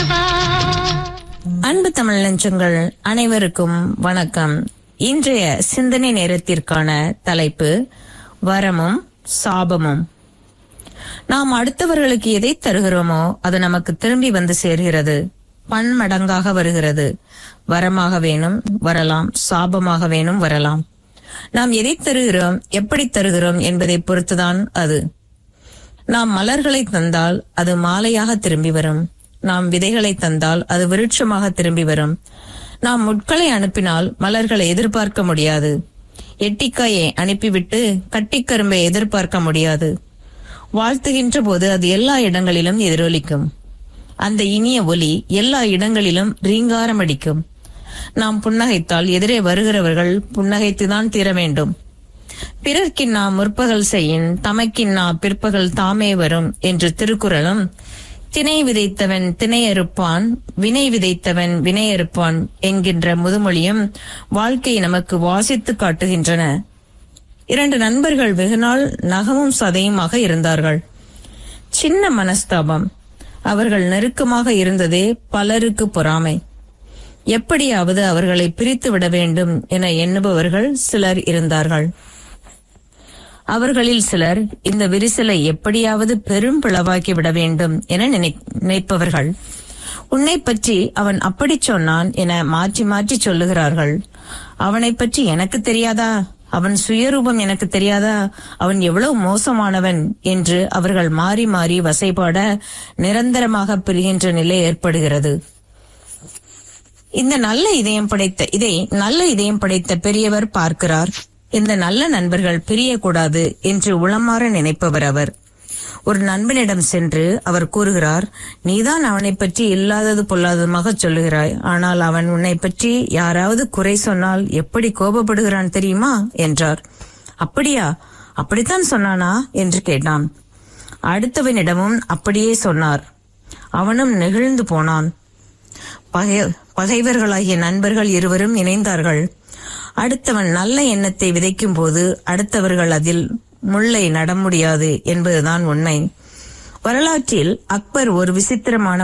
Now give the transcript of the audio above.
வா அன்பு தமிழ் நெஞ்சங்கள் அனைவருக்கும் வணக்கம் இன்றைய சிந்தனை நேரத்திற்கான தலைப்பு வரமும் சாபமும் நாம் அடுத்தவர்களுக்கு எதை தருகிறோமோ அது நமக்கு திரும்பி வந்து சேர்கிறது பன்மடங்காக வருகிறது வரமாக வேணும் வரலாம் சாபமாக வேணும் வரலாம் நாம் எதை தருகிறோம் எப்படி தருகிறோம் என்பதை பொறுத்துதான் அது நாம் மலர்களை தந்தால் அது மாலையாக திரும்பி வரும் நாம் விதைகளை தந்தால் அது விருட்சமாக திரும்பி வரும் நாம் முட்களை அனுப்பினால் மலர்களை எதிர்பார்க்க முடியாது எட்டிக்காயை அனுப்பிவிட்டு கட்டிக்கரும்பை எதிர்பார்க்க முடியாது வாழ்த்துகின்ற போது அது எல்லா இடங்களிலும் எதிரொலிக்கும் அந்த இனிய ஒலி எல்லா இடங்களிலும் ரீங்காரம் அடிக்கும் நாம் புன்னகைத்தால் எதிரே வருகிறவர்கள் புன்னகைத்துதான் தீர வேண்டும் பிறர்க்கின்னா முற்பகல் செய்யின் தமக்கின்னா பிற்பகல் தாமே வரும் என்று திருக்குறளும் திணை விதைத்தவன் திணை அறுப்பான் வினை விதைத்தவன் வினை அறுப்பான் என்கின்ற முதுமொழியும் வாழ்க்கை நமக்கு வாசித்து காட்டுகின்றன இரண்டு நண்பர்கள் வெகுநாள் நகமும் சதையுமாக இருந்தார்கள் சின்ன மனஸ்தாபம் அவர்கள் நெருக்கமாக இருந்ததே பலருக்கு பொறாமை எப்படியாவது அவர்களை பிரித்து விட வேண்டும் என எண்ணுபவர்கள் சிலர் இருந்தார்கள் அவர்களில் சிலர் இந்த விரிசலை எப்படியாவது பெரும் பிளவாக்கி விட வேண்டும் என நினை- நினைப்பவர்கள் உன்னை பற்றி அவன் அப்படி சொன்னான் என மாற்றி மாற்றி சொல்லுகிறார்கள் அவனை பற்றி எனக்கு தெரியாதா அவன் சுயரூபம் எனக்கு தெரியாதா அவன் எவ்வளவு மோசமானவன் என்று அவர்கள் மாறி மாறி வசைபாட நிரந்தரமாக பிரிகின்ற நிலை ஏற்படுகிறது இந்த நல்ல இதயம் படைத்த இதை நல்ல இதயம் படைத்த பெரியவர் பார்க்கிறார் இந்த நல்ல நண்பர்கள் பிரியக்கூடாது என்று உளமாற நினைப்பவர் அவர் ஒரு நண்பனிடம் சென்று அவர் கூறுகிறார் நீதான் அவனை பற்றி இல்லாதது பொல்லாததுமாக சொல்லுகிறாய் ஆனால் அவன் உன்னை பற்றி யாராவது குறை சொன்னால் எப்படி கோபப்படுகிறான் தெரியுமா என்றார் அப்படியா அப்படித்தான் சொன்னானா என்று கேட்டான் அடுத்தவனிடமும் அப்படியே சொன்னார் அவனும் நெகிழ்ந்து போனான் பகை பகைவர்களாகிய நண்பர்கள் இருவரும் இணைந்தார்கள் அடுத்தவன் நல்ல எண்ணத்தை விதைக்கும் போது அடுத்தவர்கள் அதில் முள்ளை நட முடியாது என்பதுதான் உண்மை வரலாற்றில் அக்பர் ஒரு விசித்திரமான